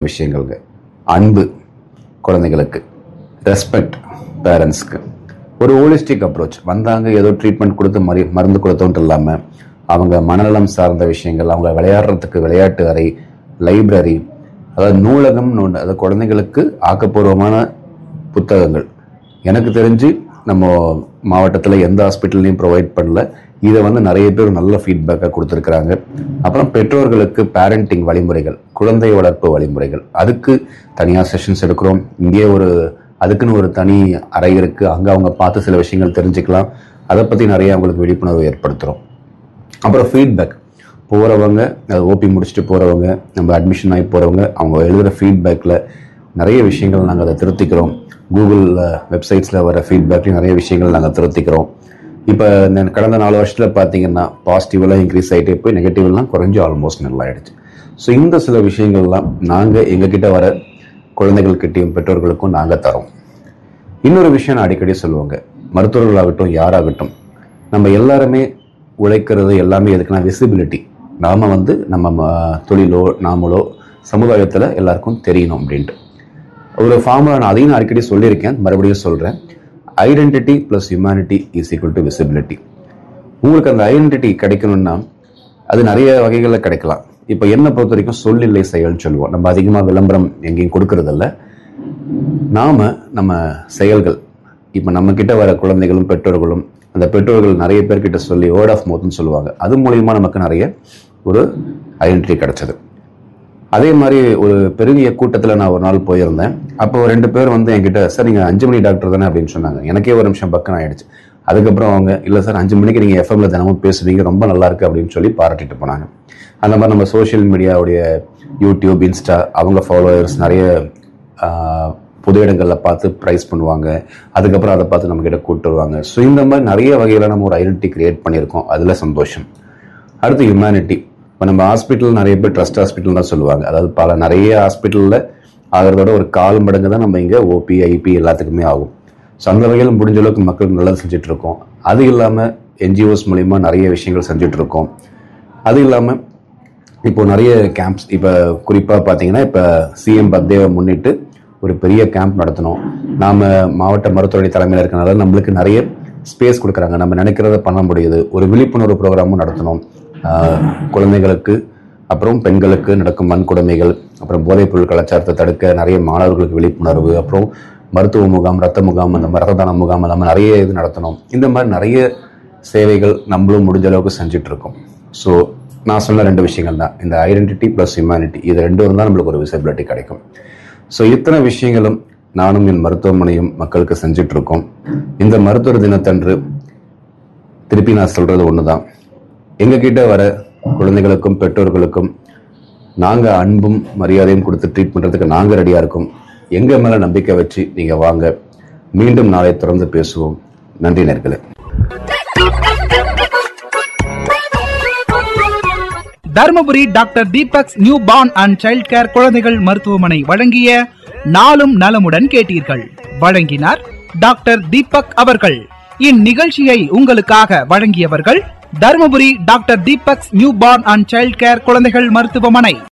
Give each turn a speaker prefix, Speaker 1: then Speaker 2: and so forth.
Speaker 1: விஷயங்கள்ங்க அன்பு குழந்தைகளுக்கு ரெஸ்பெக்ட் பேரண்ட்ஸ்க்கு ஒரு ஹோலிஸ்டிக் அப்ரோச் வந்தாங்க ஏதோ ட்ரீட்மெண்ட் கொடுத்து மரி மருந்து கொடுத்தோன்ட்டு இல்லாமல் அவங்க மனநலம் சார்ந்த விஷயங்கள் அவங்க விளையாடுறதுக்கு விளையாட்டு அறை லைப்ரரி அதாவது நூலகம்னு ஒன்று அதாவது குழந்தைங்களுக்கு ஆக்கப்பூர்வமான புத்தகங்கள் எனக்கு தெரிஞ்சு நம்ம மாவட்டத்தில் எந்த ஹாஸ்பிட்டல்லையும் ப்ரொவைட் பண்ணல இதை வந்து நிறைய பேர் நல்ல ஃபீட்பேக்காக கொடுத்துருக்குறாங்க அப்புறம் பெற்றோர்களுக்கு பேரண்டிங் வழிமுறைகள் குழந்தை வளர்ப்பு வழிமுறைகள் அதுக்கு தனியாக செஷன்ஸ் எடுக்கிறோம் இங்கே ஒரு அதுக்குன்னு ஒரு தனி அறை இருக்கு அங்கே அவங்க பார்த்து சில விஷயங்கள் தெரிஞ்சுக்கலாம் அதை பற்றி நிறைய அவங்களுக்கு விழிப்புணர்வு ஏற்படுத்துகிறோம் அப்புறம் ஃபீட்பேக் போகிறவங்க ஓபி முடிச்சுட்டு போகிறவங்க நம்ம அட்மிஷன் ஆகி போகிறவங்க அவங்க எழுதுகிற ஃபீட்பேக்கில் நிறைய விஷயங்கள் நாங்கள் அதை திருத்திக்கிறோம் கூகுள் வெப்சைட்ஸில் வர ஃபீட்பேக்லையும் நிறைய விஷயங்கள் நாங்கள் திருத்திக்கிறோம் இப்போ இந்த கடந்த நாலு வருஷத்தில் பார்த்தீங்கன்னா பாசிட்டிவெல்லாம் இன்க்ரீஸ் ஆகிட்டே போய் நெகட்டிவ்லாம் குறைஞ்சு ஆல்மோஸ்ட் நல்லா ஆயிடுச்சு ஸோ இந்த சில விஷயங்கள்லாம் நாங்கள் எங்ககிட்ட வர குழந்தைகள்கிட்டையும் பெற்றோர்களுக்கும் நாங்கள் தரோம் இன்னொரு விஷயம் நான் அடிக்கடி சொல்லுவாங்க மருத்துவர்களாகட்டும் யாராகட்டும் நம்ம எல்லாருமே உழைக்கிறது எல்லாமே எதுக்குன்னா விசிபிலிட்டி நாம வந்து நம்ம ம- தொழிலோ நாமளோ சமுதாயத்தில் எல்லாருக்கும் தெரியணும் அப்படின்ட்டு ஒரு ஃபார்முலா நான் அதையும் நான் அடிக்கடி சொல்லியிருக்கேன் மறுபடியும் சொல்கிறேன் identity plus humanity is equal to visibility உங்களுக்கு அந்த ஐடென்டிட்டி கிடைக்கணும்னா அது நிறைய வகைகளில் கிடைக்கலாம் இப்போ என்னை பொறுத்த வரைக்கும் சொல்லில்லை செயல்னு சொல்லுவோம் நம்ம அதிகமாக விளம்பரம் எங்கேயும் கொடுக்கறதில்ல நாம நம்ம செயல்கள் இப்போ நம்ம கிட்ட வர குழந்தைகளும் பெற்றோர்களும் அந்த பெற்றோர்கள் நிறைய பேர்கிட்ட சொல்லி வேர்ட் ஆஃப் மவுத்னு சொல்லுவாங்க அது மூலியமா நமக்கு நிறைய ஒரு ஐடென்டிட்டி கிடைச்சது அதே மாதிரி ஒரு பெரிய கூட்டத்தில் நான் ஒரு நாள் போயிருந்தேன் அப்போ ரெண்டு பேர் வந்து என்கிட்ட சார் நீங்கள் அஞ்சு மணி டாக்டர் தானே அப்படின்னு சொன்னாங்க எனக்கே ஒரு நிமிஷம் பக்கம் ஆயிடுச்சு அதுக்கப்புறம் அவங்க இல்லை சார் அஞ்சு மணிக்கு நீங்கள் எஃப்எம்ல தினமும் பேசுவீங்க ரொம்ப நல்லா இருக்கு அப்படின்னு சொல்லி பாராட்டிட்டு போனாங்க அந்த மாதிரி நம்ம சோஷியல் மீடியாவுடைய யூடியூப் இன்ஸ்டா அவங்க ஃபாலோவர்ஸ் நிறைய ஆஹ், பொது இடங்களில் பார்த்து ப்ரைஸ் பண்ணுவாங்க அதுக்கப்புறம் அதை பார்த்து நம்ம கிட்ட கூப்பிட்டு வருவாங்க ஸோ இந்த மாதிரி நிறைய வகையில் நம்ம ஒரு ஐடென்டிட்டி கிரியேட் பண்ணியிருக்கோம் அதில் சந்தோஷம் அடுத்து ஹியூமனிட்டி இப்போ நம்ம ஹாஸ்பிட்டல் நிறைய பேர் ட்ரஸ்ட் ஹாஸ்பிட்டல் தான் சொல்லுவாங்க அதாவது பல நிறைய ஹாஸ்பிட்டலில் ஆகிறதோட ஒரு கால் மடங்கு தான் நம்ம இங்கே ஓபி ஐபி எல்லாத்துக்குமே ஆகும் ஸோ அந்த வகையில் முடிஞ்ச அளவுக்கு மக்களுக்கு நல்லது செஞ்சுட்டு இருக்கோம் அது இல்லாமல் என்ஜிஓஸ் மூலிமா நிறைய விஷயங்கள் செஞ்சுட்டு இருக்கோம் அது இல்லாமல் இப்போ நிறைய கேம்ப்ஸ் இப்போ குறிப்பாக பார்த்தீங்கன்னா இப்போ சிஎம் பர்த்டேவை முன்னிட்டு ஒரு பெரிய கேம்ப் நடத்தினோம் நாம மாவட்ட மருத்துவமனை தலைமையில் இருக்கனால நம்மளுக்கு நிறைய ஸ்பேஸ் கொடுக்குறாங்க நம்ம நினைக்கிறத பண்ண முடியுது ஒரு விழிப்புணர்வு ப்ரோக்ராமும் நடத்தினோம் ஆஹ் குழந்தைகளுக்கு அப்புறம் பெண்களுக்கு நடக்கும் வன்கொடுமைகள் அப்புறம் போதைப்பொருள் கலாச்சாரத்தை தடுக்க நிறைய மாணவர்களுக்கு விழிப்புணர்வு அப்புறம் மருத்துவ முகாம் ரத்த முகாம் அந்த மாதிரி ரத்த தான முகாம் அந்த மாதிரி நிறைய இது நடத்தினோம் இந்த மாதிரி நிறைய சேவைகள் நம்மளும் முடிஞ்ச அளவுக்கு செஞ்சுட்டு இருக்கோம் ஸோ நான் சொன்ன ரெண்டு விஷயங்கள் தான் இந்த ஐடென்டிட்டி ப்ளஸ் ஹியூமனிட்டி இது ரெண்டும் இருந்தால் நம்மளுக்கு ஒரு விசிபிலிட்டி கிடைக்கும் ஸோ இத்தனை விஷயங்களும் நானும் என் மருத்துவமனையும் மக்களுக்கு செஞ்சுட்டு இருக்கோம் இந்த மருத்துவர் தினத்தன்று திருப்பி நான் சொல்றது ஒண்ணுதான் எங்க கிட்ட வர குழந்தைகளுக்கும் பெற்றோர்களுக்கும் நாங்க அன்பும் மரியாதையும் கொடுத்து ட்ரீட் பண்றதுக்கு நாங்க ரெடியா இருக்கோம் எங்க மேல நம்பிக்கை வச்சு நீங்க வாங்க மீண்டும் நாளை தொடர்ந்து பேசுவோம் நன்றி நேர்களே
Speaker 2: Dharmapuri doctor Deepak's new born and child care குழந்தைகள் மருத்துவமனை வழங்கிய நாளும் நலமுடன் கேட்டீர்கள் வழங்கினார் டாக்டர் தீபக் அவர்கள் இந்நிகழ்ச்சியை உங்களுக்காக வழங்கியவர்கள் Dharmapuri doctor Deepak's new born and child care குழந்தைகள் மருத்துவமனை